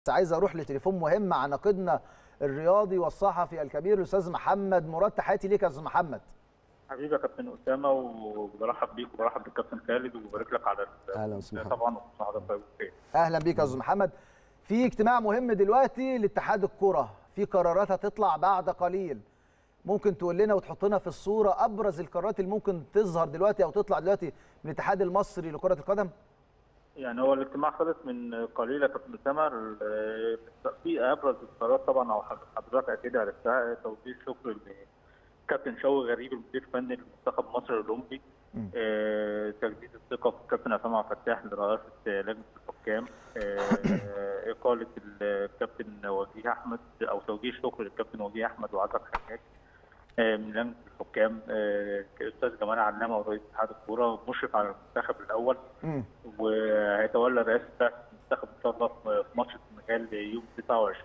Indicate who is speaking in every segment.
Speaker 1: عايز اروح لتليفون مهم مع ناقدنا الرياضي والصحفي الكبير الاستاذ محمد مراد تحياتي ليك يا استاذ محمد
Speaker 2: حبيبي يا كابتن اسامه وبرحب بيك وبرحب بالكابتن خالد وبارك لك على
Speaker 1: اهلا وسهلا
Speaker 2: طبعا وكل حضرتك طيب وبخير
Speaker 1: اهلا بيك يا استاذ محمد في اجتماع مهم دلوقتي لاتحاد الكره في قرارات هتطلع بعد قليل ممكن تقول لنا وتحطنا في الصوره ابرز القرارات اللي ممكن تظهر دلوقتي او تطلع دلوقتي من الاتحاد المصري لكره القدم
Speaker 2: يعني هو الاجتماع خلص من قليل يا كابتن اسامه في ابرز القرارات طبعا او حضرتك اكيد عرفتها توجيه شكر لكابتن شوقي غريب المدير الفني لمنتخب مصر الاولمبي آه، تجديد الثقه في الكابتن عصام عبد الفتاح لرئاسه لجنه الحكام آه، اقاله الكابتن وجيه احمد او توجيه شكر للكابتن وجيه احمد وعزب حجاج آه، من لجنه الحكام الاستاذ جمال علامه ورئيس اتحاد الكوره مشرف على المنتخب الاول
Speaker 1: مم.
Speaker 2: وهيتولى رئاسه المنتخب ان شاء الله في ماتش السنغال يوم 29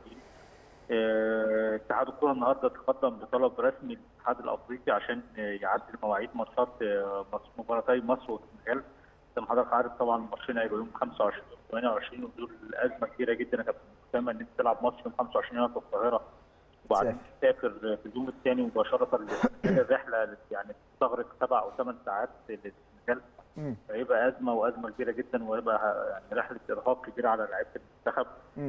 Speaker 2: آه، اتحاد الكره النهارده تقدم بطلب رسمي للاتحاد الافريقي عشان يعدل مواعيد ماتشات آه، مباراتي مصر والسنغال زي ما حضرتك عارف طبعا الماتشين هيبقوا يوم 25 و 28 ودول ازمه كبيره جدا يا كابتن اسامه ان انت تلعب ماتش يوم 25 هنا في القاهره وبعدين تسافر في اليوم الثاني مباشره الرحله يعني تستغرق سبع او ثمان ساعات للسنغال
Speaker 1: مم.
Speaker 2: هيبقى ازمه وازمه كبيره جدا وهيبقى يعني رحله ارهاق كبيره على لعيبه المنتخب
Speaker 1: مم.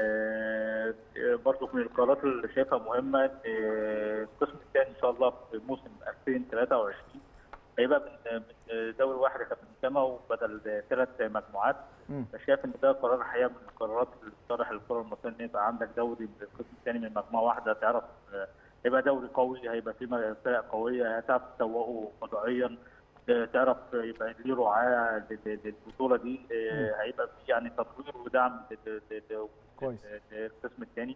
Speaker 2: آه، آه، برضو من القرارات اللي شايفها مهمه إن، آه، القسم الثاني ان شاء الله في موسم 2023 هيبقى من من دوري واحد يا كابتن اسامه وبدل ثلاث مجموعات
Speaker 1: مم.
Speaker 2: فشايف ان ده قرار الحقيقه من القرارات اللي بتصالح الكره المصريه ان يبقى عندك دوري من القسم الثاني من مجموعه واحده تعرف آه، هيبقى دوري قوي هيبقى فيه فرق قويه هتعرف تسوقه قضائيا آه، تعرف يبقى ليه رعاه لل- للبطوله دي آه، هيبقى في يعني تطوير ودعم لل- لل-
Speaker 1: كويس.
Speaker 2: للقسم الثاني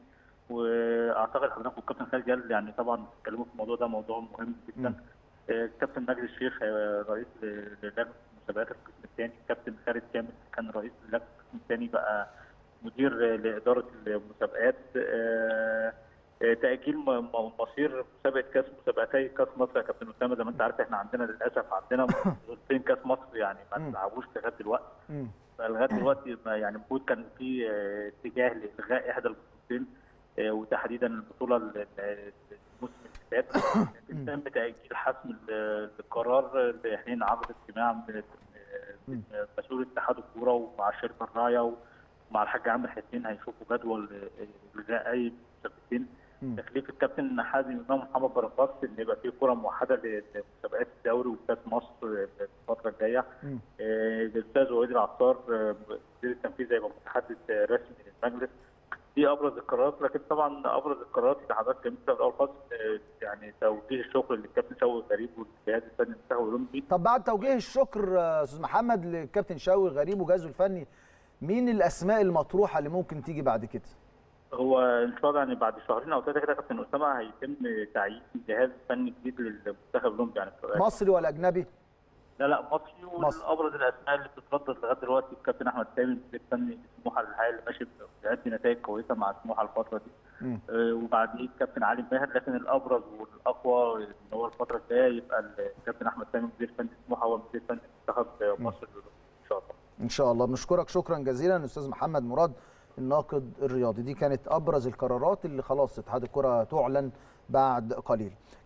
Speaker 2: واعتقد حضرتك والكابتن خالد جلال يعني طبعا اتكلموا في الموضوع ده موضوع مهم جدا
Speaker 1: مم.
Speaker 2: آه، كابتن مجدي الشيخ آه، رئيس ل- للجنه مسابقات القسم الثاني كابتن خالد كامل كان رئيس لجنه القسم الثاني بقى مدير آه، لاداره المسابقات آه، آه، تاجيل م- م- مصير مسابقه كاس مسابقتي كاس مصر يا كابتن اسامه زي ما انت عارف احنا عندنا للاسف عندنا بطولتين كاس مصر يعني ما
Speaker 1: مم.
Speaker 2: تلعبوش لغايه دلوقتي
Speaker 1: مم.
Speaker 2: فلغايه دلوقتي ما- يعني المفروض كان في آه، اتجاه لالغاء احدى البطولتين آه، وتحديدا البطوله ال- ال- الموسم اللي فات لكن تم تاجيل حسم ال- القرار لحين عقد اجتماع من من مسؤول اتحاد الكوره ومع شركه الرايه ومع الحاج عامر حسين هيشوفوا جدول آه، الغاء اي مسابقتين
Speaker 1: مم.
Speaker 2: تكليف الكابتن حازم امام محمد بركات ان يبقى في كره موحده لمسابقات الدوري وكاس مصر الفتره الجايه
Speaker 1: مم.
Speaker 2: آه، الاستاذ وحيد العطار آه، مدير التنفيذي هيبقى متحدث آه، رسمي للمجلس دي ابرز القرارات لكن طبعا ابرز القرارات اللي حضرتك كلمت فيها في الاول خالص آه، يعني توجيه الشكر للكابتن شوقي غريب والجهاز الفني المنتخب الاولمبي
Speaker 1: طب بعد توجيه الشكر آه، استاذ محمد للكابتن شوقي غريب وجهازه الفني مين الاسماء المطروحه اللي ممكن تيجي بعد كده؟
Speaker 2: هو ان شاء الله يعني بعد شهرين او ثلاثه كده يا كابتن اسامه هيتم تعيين جهاز فني جديد للمنتخب الاولمبي يعني
Speaker 1: مصري ولا اجنبي؟
Speaker 2: لا لا مصري
Speaker 1: مصري.
Speaker 2: وابرز الاسماء اللي بتتردد لغايه دلوقتي الكابتن احمد سامي المدير الفني سموحه الحقيقه اللي ماشي بيأدي نتائج كويسه مع سموحه الفتره دي
Speaker 1: مم.
Speaker 2: آه، وبعديه الكابتن علي ماهر لكن الابرز والاقوى ان هو الفتره الجايه يبقى الكابتن احمد سامي مدير فني سموحه هو مدير فني منتخب مصر ان شاء الله
Speaker 1: ان شاء الله بنشكرك شكرا جزيلا استاذ محمد مراد الناقد الرياضي دي كانت ابرز القرارات اللي خلاص اتحاد الكره تعلن بعد قليل